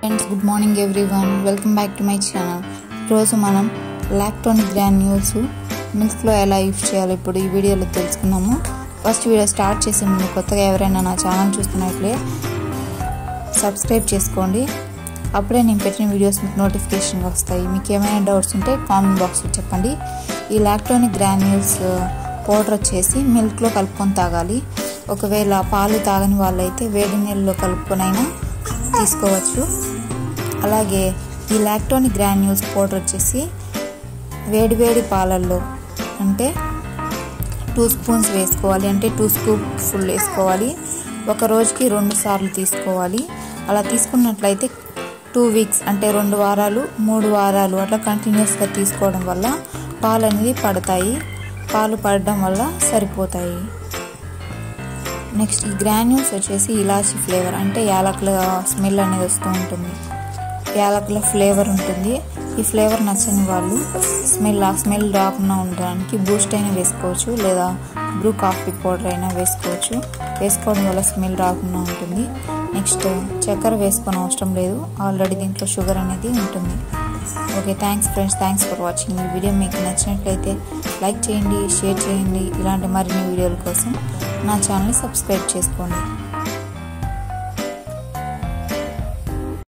friends good morning everyone welcome back to my channel ఈరోజు మనం లాక్టోనిక్ granules మిల్క్లో ఎలా use చేయాలో ఇప్పుడు ఈ వీడియోలో తెలుసుకున్నాము ఫస్ట్ వీడియో స్టార్ట్ చేసే ముందు కొత్తగా ఎవరైనా నా ఛానల్ చూస్తున్నట్లే సబ్స్క్రైబ్ చేసుకోండి అప్పుడే నేను పెట్టిన వీడియోస్ మీకు నోటిఫికేషన్ వస్తాయి మీకు ఏమైనా డౌట్స్ ఉంటే కామెంట్ బాక్స్లో చెప్పండి ఈ లాక్టోనిక్ గ్రాన్యూల్స్ పౌడర్ వచ్చేసి మిల్క్లో కలుపుకొని తాగాలి ఒకవేళ పాలు తాగని వాళ్ళైతే వేడి నీళ్ళలో కలుపుకొనైనా తీసుకోవచ్చు అలాగే ఈ లాక్టోనిక్ గ్రాన్యూల్స్ పౌడర్ వచ్చేసి వేడి వేడి పాలల్లో అంటే టూ స్పూన్స్ వేసుకోవాలి అంటే టూ స్కూప్ ఫుల్ వేసుకోవాలి ఒక రోజుకి రెండు సార్లు తీసుకోవాలి అలా తీసుకున్నట్లయితే టూ వీక్స్ అంటే రెండు వారాలు మూడు వారాలు అట్లా కంటిన్యూస్గా తీసుకోవడం వల్ల పాలు అనేది పడతాయి పాలు పడడం వల్ల సరిపోతాయి నెక్స్ట్ ఈ గ్రాన్యూల్స్ వచ్చేసి ఇలాచీ ఫ్లేవర్ అంటే యాలకుల స్మెల్ అనేది వస్తూ ఉంటుంది యాలకుల ఫ్లేవర్ ఉంటుంది ఈ ఫ్లేవర్ నచ్చని వాళ్ళు స్మెల్ ఆ స్మెల్ రాకుండా ఉండడానికి బూస్ట్ అయినా వేసుకోవచ్చు లేదా బ్రూ కాఫీ పౌడర్ అయినా వేసుకోవచ్చు వేసుకోవడం వల్ల స్మెల్ రాకుండా ఉంటుంది నెక్స్ట్ చక్కెర వేసుకొని అవసరం లేదు ఆల్రెడీ దీంట్లో షుగర్ అనేది ఉంటుంది okay thanks friends thanks for watching ఈ వీడియో మీకు నచ్చినట్లయితే లైక్ చేయండి షేర్ చేయండి ఇలాంటి మరిన్ని వీడియోల కోసం నా ఛానల్ని సబ్స్క్రైబ్ చేసుకోండి